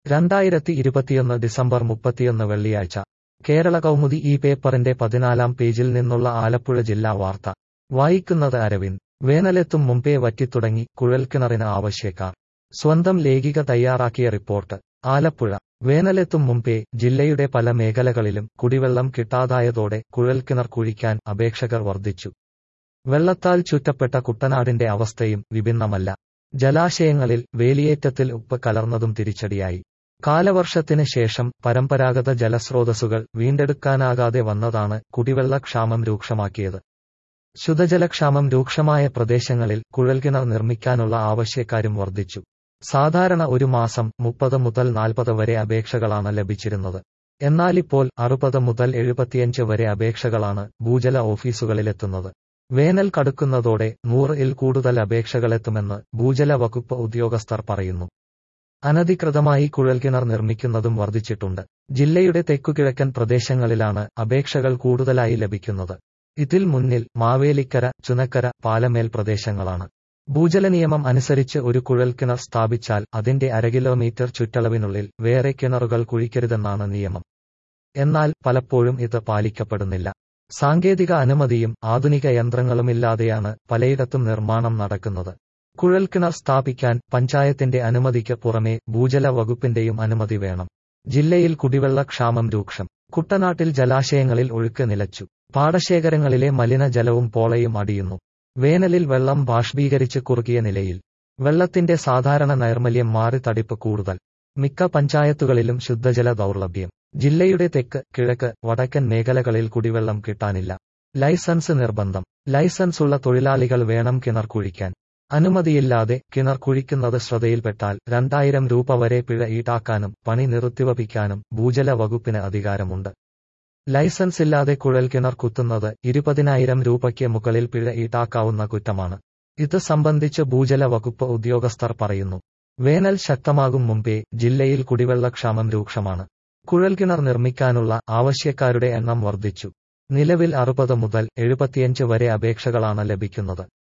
രണ്ടായിരത്തി ഇരുപത്തിയൊന്ന് ഡിസംബർ മുപ്പത്തിയൊന്ന് വെള്ളിയാഴ്ച കേരള കൗമുദി ഈ പേപ്പറിന്റെ പതിനാലാം പേജിൽ നിന്നുള്ള ആലപ്പുഴ ജില്ലാ വാർത്ത വായിക്കുന്നത് അരവിന്ദ് വേനലെത്തും മുമ്പേ വറ്റിത്തുടങ്ങി കുഴൽക്കിണറിന് ആവശ്യക്കാർ സ്വന്തം ലേഖിക തയ്യാറാക്കിയ റിപ്പോർട്ട് ആലപ്പുഴ വേനലെത്തും മുമ്പേ ജില്ലയുടെ പല മേഖലകളിലും കുടിവെള്ളം കിട്ടാതായതോടെ കുഴൽക്കിണർ കുഴിക്കാൻ അപേക്ഷകർ വർദ്ധിച്ചു വെള്ളത്താൽ ചുറ്റപ്പെട്ട കുട്ടനാടിന്റെ അവസ്ഥയും വിഭിന്നമല്ല ജലാശയങ്ങളിൽ വേലിയേറ്റത്തിൽ ഉപ്പ് കലർന്നതും തിരിച്ചടിയായി കാലവർഷത്തിന് ശേഷം പരമ്പരാഗത ജലസ്രോതസ്സുകൾ വീണ്ടെടുക്കാനാകാതെ വന്നതാണ് കുടിവെള്ളക്ഷാമം രൂക്ഷമാക്കിയത് ശുദ്ധജലക്ഷാമം രൂക്ഷമായ പ്രദേശങ്ങളിൽ കുഴൽക്കിണർ നിർമ്മിക്കാനുള്ള ആവശ്യക്കാരും വർദ്ധിച്ചു സാധാരണ ഒരു മാസം മുപ്പത് മുതൽ നാൽപ്പത് വരെ അപേക്ഷകളാണ് ലഭിച്ചിരുന്നത് എന്നാലിപ്പോൾ അറുപത് മുതൽ എഴുപത്തിയഞ്ച് വരെ അപേക്ഷകളാണ് ഭൂജല ഓഫീസുകളിലെത്തുന്നത് വേനൽ കടുക്കുന്നതോടെ നൂറ് ഇൽ കൂടുതൽ അപേക്ഷകളെത്തുമെന്ന് ഭൂജല വകുപ്പ് ഉദ്യോഗസ്ഥർ പറയുന്നു അനധികൃതമായി കുഴൽക്കിണർ നിർമ്മിക്കുന്നതും വർദ്ധിച്ചിട്ടുണ്ട് ജില്ലയുടെ തെക്കുകിഴക്കൻ പ്രദേശങ്ങളിലാണ് അപേക്ഷകൾ കൂടുതലായി ലഭിക്കുന്നത് ഇതിൽ മുന്നിൽ മാവേലിക്കര ചുനക്കര പാലമേൽ പ്രദേശങ്ങളാണ് ഭൂജല നിയമം അനുസരിച്ച് ഒരു കുഴൽക്കിണർ സ്ഥാപിച്ചാൽ അതിന്റെ അര കിലോമീറ്റർ ചുറ്റളവിനുള്ളിൽ വേറെ കിണറുകൾ കുഴിക്കരുതെന്നാണ് നിയമം എന്നാൽ പലപ്പോഴും ഇത് പാലിക്കപ്പെടുന്നില്ല സാങ്കേതിക അനുമതിയും ആധുനിക യന്ത്രങ്ങളുമില്ലാതെയാണ് പലയിടത്തും നിർമ്മാണം നടക്കുന്നത് കുഴൽക്കിണർ സ്ഥാപിക്കാൻ പഞ്ചായത്തിന്റെ അനുമതിക്ക് പുറമെ ഭൂജല വകുപ്പിന്റെയും അനുമതി വേണം ജില്ലയിൽ കുടിവെള്ളക്ഷാമം രൂക്ഷം കുട്ടനാട്ടിൽ ജലാശയങ്ങളിൽ ഒഴുക്ക് നിലച്ചു പാടശേഖരങ്ങളിലെ മലിനജലവും പോളയും അടിയുന്നു വേനലിൽ വെള്ളം ബാഷ്പീകരിച്ച് കുറുകിയ നിലയിൽ വെള്ളത്തിന്റെ സാധാരണ നൈർമല്യം മാറി തടിപ്പ് കൂടുതൽ മിക്ക പഞ്ചായത്തുകളിലും ശുദ്ധജല ദൗർലഭ്യം ജില്ലയുടെ തെക്ക് കിഴക്ക് വടക്കൻ മേഖലകളിൽ കുടിവെള്ളം കിട്ടാനില്ല ലൈസൻസ് നിർബന്ധം ലൈസൻസ് ഉള്ള തൊഴിലാളികൾ വേണം കിണർ കുഴിക്കാൻ അനുമതിയില്ലാതെ കിണർ കുഴിക്കുന്നത് ശ്രദ്ധയിൽപ്പെട്ടാൽ രണ്ടായിരം രൂപ വരെ പിഴ ഈടാക്കാനും പണി നിർത്തിവപ്പിക്കാനും ഭൂജല വകുപ്പിന് അധികാരമുണ്ട് ലൈസൻസ് ഇല്ലാതെ കുഴൽ കിണർ കുത്തുന്നത് ഇരുപതിനായിരം രൂപയ്ക്ക് മുകളിൽ പിഴ ഈടാക്കാവുന്ന കുറ്റമാണ് ഇത് സംബന്ധിച്ച് ഭൂജല വകുപ്പ് ഉദ്യോഗസ്ഥർ പറയുന്നു വേനൽ ശക്തമാകും മുമ്പേ ജില്ലയിൽ കുടിവെള്ളക്ഷാമം രൂക്ഷമാണ് കുഴൽക്കിണർ നിർമ്മിക്കാനുള്ള ആവശ്യക്കാരുടെ എണ്ണം വർദ്ധിച്ചു നിലവിൽ അറുപത് മുതൽ എഴുപത്തിയഞ്ച് വരെ അപേക്ഷകളാണ് ലഭിക്കുന്നത്